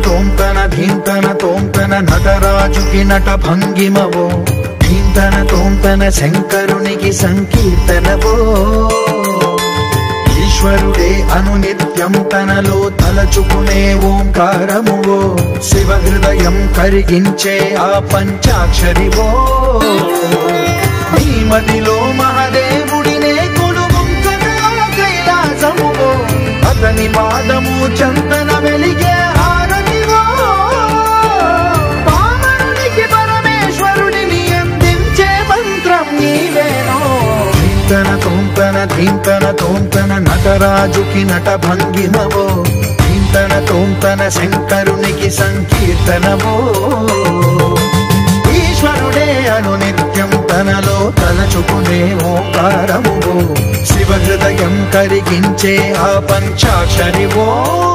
తోంతన ధీంతన తోంతన నటరాజుకి నట భంగిమవో ధీంతన తోంతన శంకరునికి సంకీర్తనవో ఈశ్వరుడే అనునిత్యం తనలో తలచుకునే ఓంకారమువో శివ హృదయం కరిగించే ఆ పంచాక్షరివో నీ మదిలో మహాదేవుడినే కొలుగుంకగా కైలాసమువో అతని పాదము చందన వెలిగే హారతివో పామరునికి పరమేశ్వరుడిని అందించే మంత్రం నీవేనో ధీంతన తోంతన ధీంతన తోంతన నటరాజుకి నట భంగిమవో ధీంతన తోంతన శంకరునికి సంకీర్తనవో ఈశ్వరుడే అనునిత్యం తనలో తలచుకునే ఓంకారమువో శివ హృదయం కరిగించే ఆ పంచాక్షరివో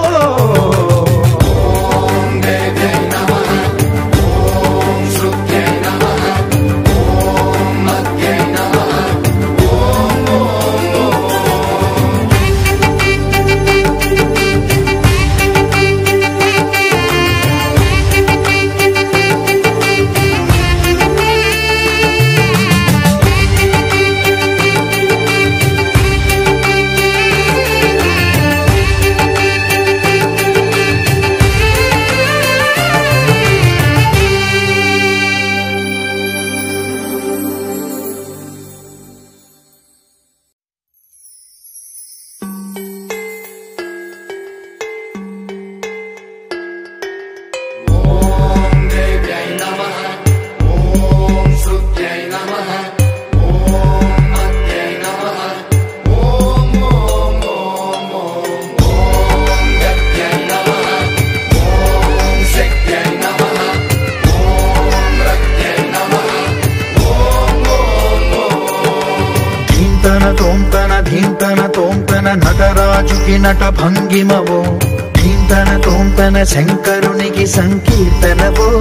ధీంతన తోంతన ధీంతన తోంతన నటరాజుకి నట భంగిమవో ధీంతన తోంతన శంకరునికి సంకీర్తనవో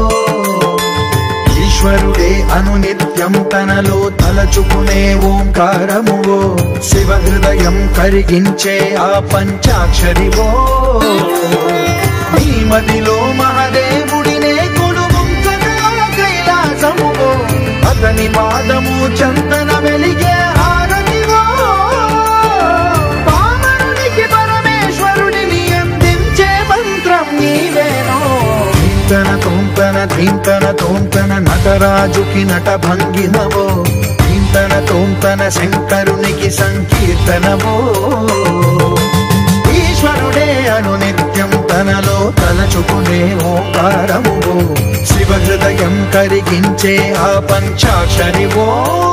ఈశ్వరుడే అనునిత్యం తనలో తలచుకునే ఓంకారమువో శివ హృదయం కరిగించే ఆ పంచాక్షరివో నీ మదిలో మహాదేవుడినే కొలుగుంకగా కైలాసమువో అతని పాదము చందన వెలిగే హారతివో పామరునికి పరమేశ్వరుడిని అందించే మంత్రం నీవేనో ధీంతన తోంతన ధీంతన తోంతన నటరాజుకి నట భంగిమవో ధీంతన తోంతన శంకరునికి సంకీర్తనవో ఈశ్వరుడే అనునిత్యం తనలో తలచుకునే ఓంకారమువో శివ హృదయం కరిగించే ఆ పంచాక్షరివో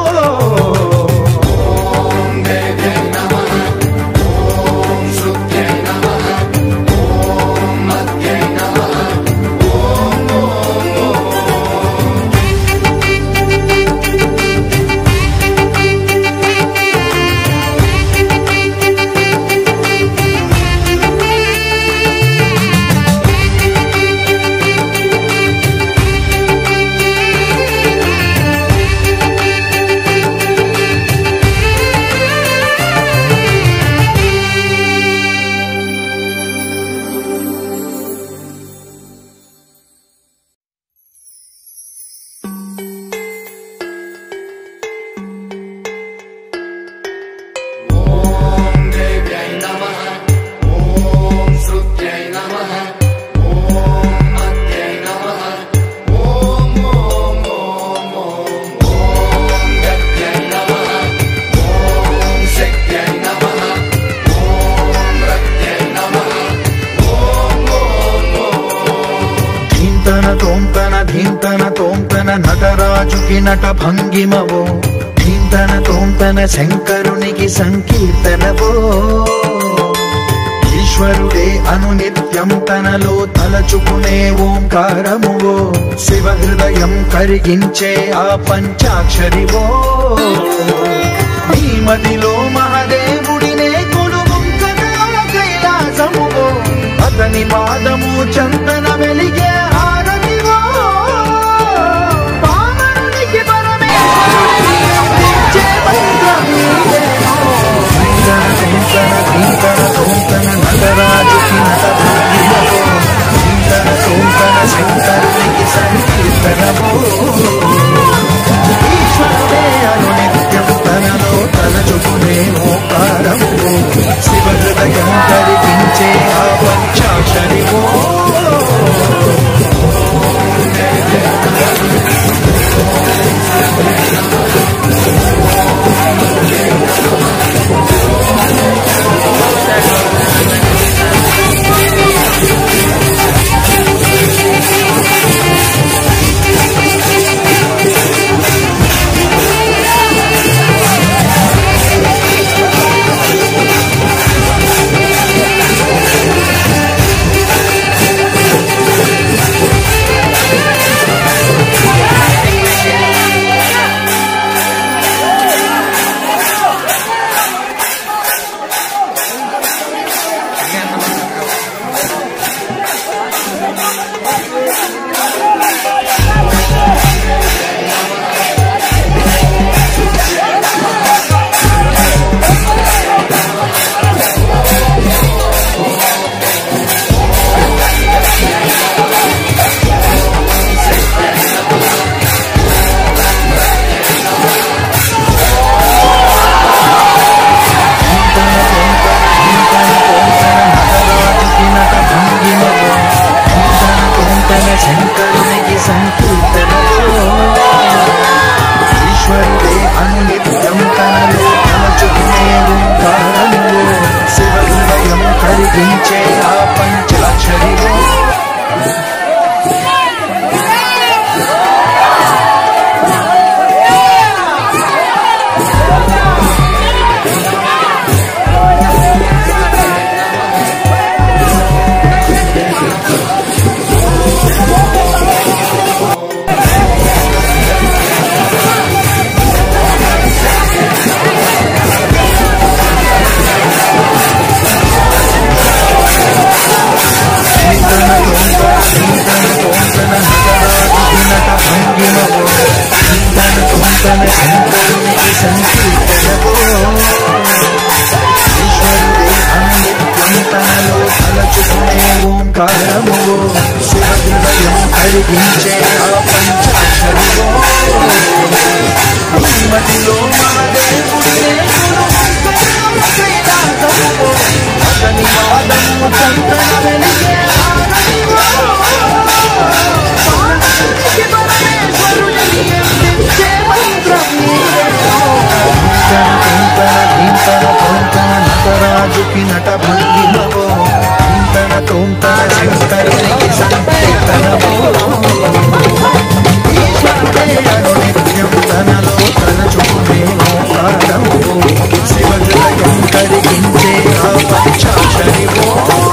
ధీంతన తోంతన ధీంతన తోంతన నటరాజుకి నట భంగిమవో ధీంతన తోంతన శంకరునికి సంకీర్తనవో ఈశ్వరుడే అనునిత్యం తనలో తలచుకునే ఓంకారమువో శివ హృదయం కరిగించే ఆ పంచాక్షరివో నీ మదిలో మహాదేవుడినే కొలుగుంకగా కైలాసమువో అతని పాదము చందన వెలిగే హారతివో పామరునికి పరమేశ్వరుడిని అందించే మంత్రం నీవేనో. ధీంతన తోంతన ధీంతన తోంతన నటరాజుకి నట భంగిమవో. ధీంతన శంకరునికి సంకీర్తన ఈశ్వరుడే అనునిత్యం తనలో తలచుకునే ఓంకారములో శివ హృదయం కరిగించే ఆ పంచాక్షరిలో నిందన దొంగ నిందన దొంగన నగరాజు వినట భంగిమవో నిందన దొంగన శంకరునికి సంకీర్తనవో ఈశ్వరుడే అనిత్యం తనలో తలచుకునే ఓంకారమువో శివ హృదయం కరిగించే ఆ పంచాక్షరివో ఈ మదిలో మహాదేవుడే అతని వాదము చంద్ర వెలిగే నటరాజుకి నట భంగిమవో చింతన తోంతన శంకరునికి సంకీర్తనవో ఈశ్వరుడే అనునిత్యం తనలో తలచుకునే ఓంకారము శివ హృదయం కరిగించే ఆ పంచాక్షరివో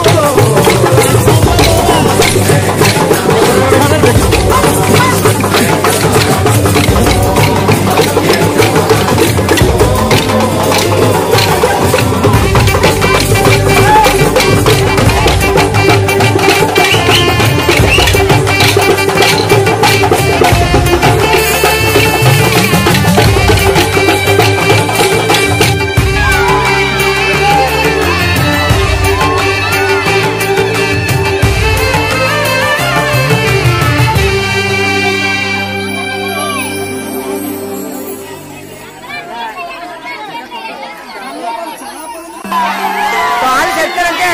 పాలు చెప్తారంటే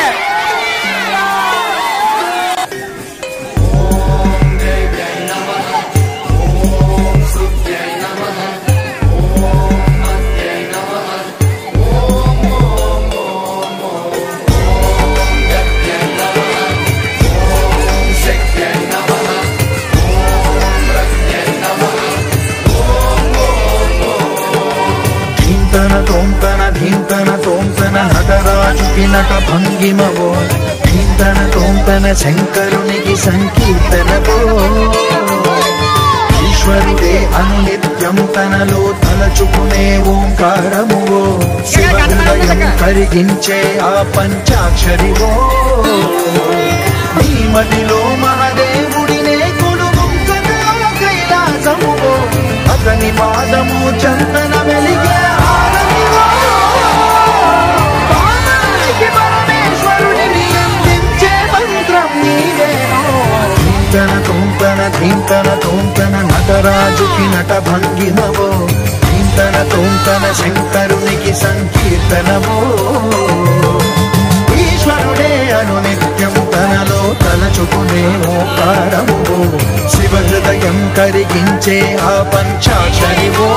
ధీంతన తోంతన ధీంతన తోంతన నటరాజుకి నట భంగిమవో ధీంతన తోంతన శంకరునికి సంకీర్తనవో ఈశ్వరుడే అనునిత్యం తనలో తలచుకునే ఓంకారమువో శివ హృదయం కరిగించే ఆ పంచాక్షరివో ఈ మదిలో మహాదేవుడినే కొడుకు కైలాసమువో అతని పాదము చందన వెలిగే హారతివో. పాదానికి పరమేశ్వరుడిని అందించే మంత్రం నీవేనో. ధీంతన తోంతన ధీంతన తోంతన నటరాజుకి నట భంగిమవో ధీంతన తోంతన శంకరునికి సంకీర్తనవో ఈశ్వరుడే అనునిత్యం తనలో తలచుకునే ఓంకారము శివ హృదయం కరిగించే ఆ పంచాక్షరివో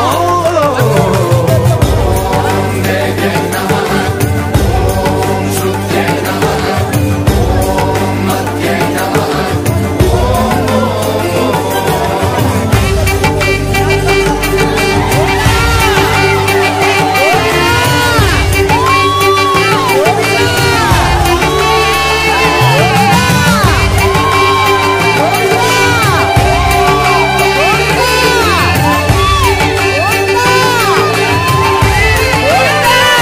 ఓ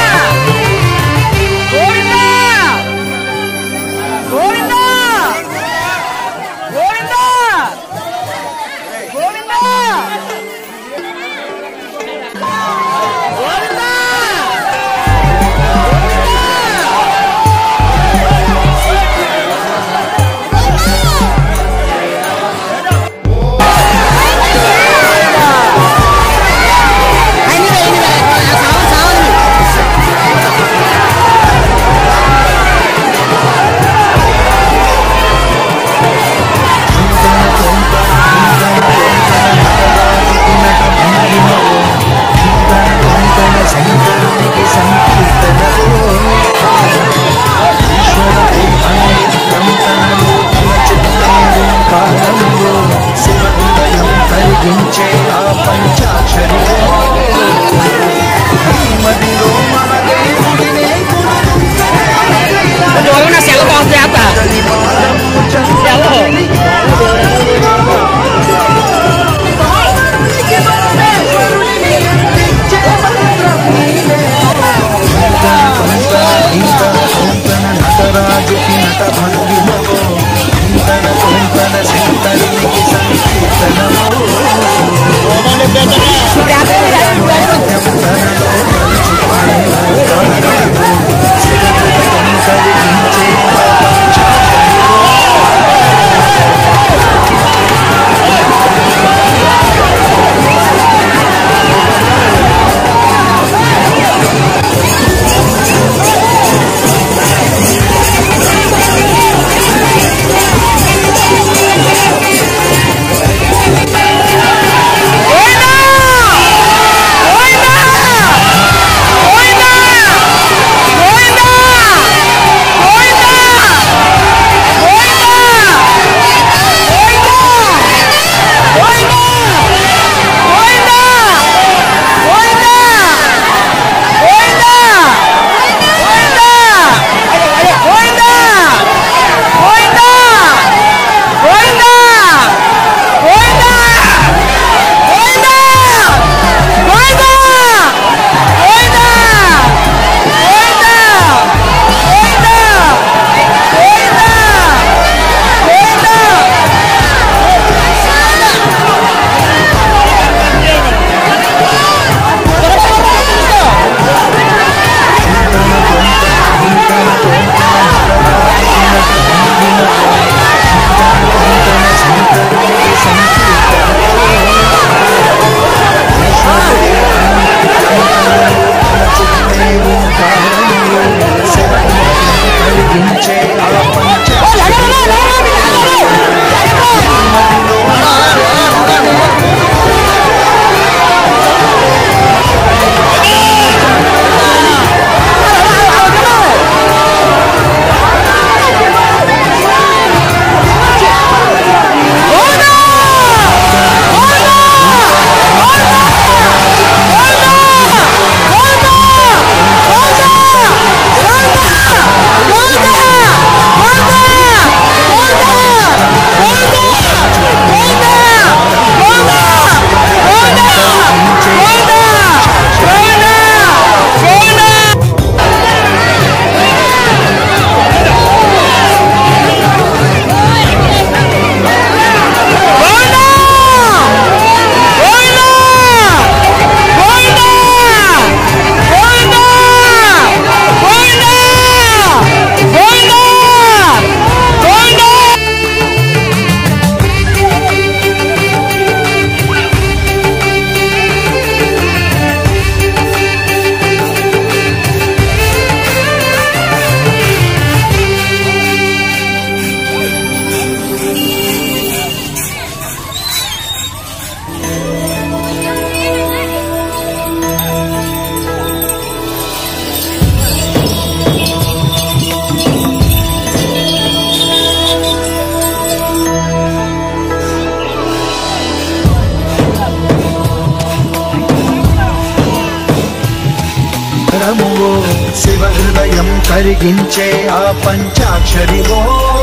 కరిగించే ఆ పంచాక్షరివో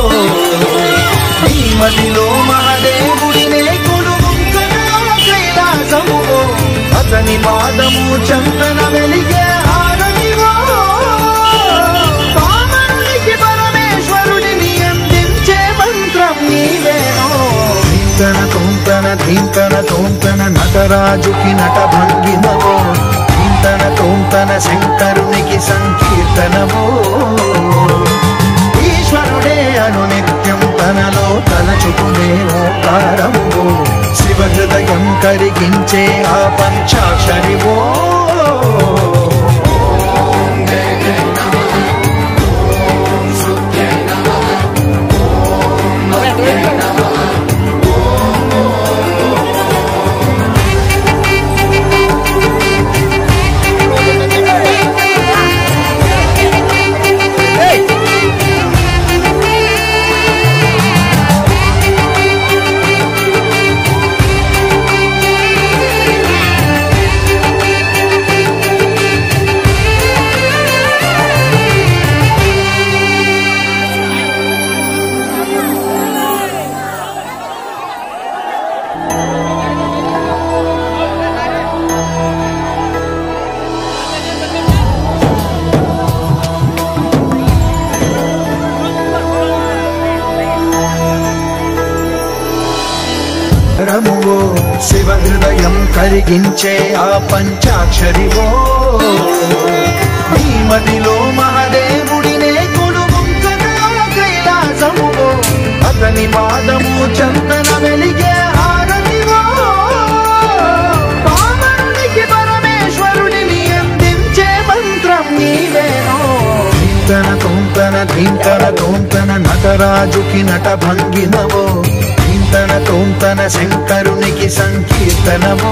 నీ మదిలో మహాదేవుడినే కొలువుంకనా కైలాసమువో అతని పాదము చందన వెలిగే హారతివో పామరునికి పరమేశ్వరుడిని అందించే మంత్రం నీవేనో ధీంతన తోంతన ధీంతన తోంతన నటరాజుకి నట భంగినవో ధీంతన తోంతన శంకరునికి సంకీర్తనవో ఈశ్వరుడే అనునిత్యం తనలో తలచుకునే ఓంకారము శివ హృదయం కరిగించే ఆ పంచాక్షరివో రమువో శివ హృదయం కరిగించే ఆ పంచాక్షరివో నీ మదిలో మహాదేవుడినే కొలువుంకనా కైలాసమువో అతని పాదము చందన వెలిగే హారతివో పామరునికి పరమేశ్వరుడిని అందించే మంత్రం నీవేనో ధీంతన తోంతన ధీంతన తోంతన నటరాజుకి నట భంగినవో ధీంతన తోంతన శంకరునికి సంకీర్తనవో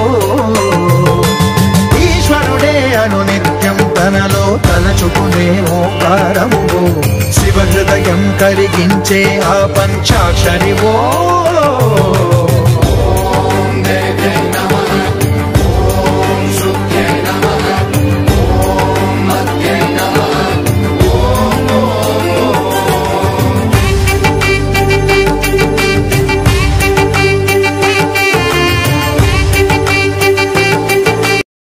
ఈశ్వరుడే అనునిత్యం తనలో తలచుకునే ఓంకారము శివ హృదయం కరిగించే ఆ పంచాక్షరివో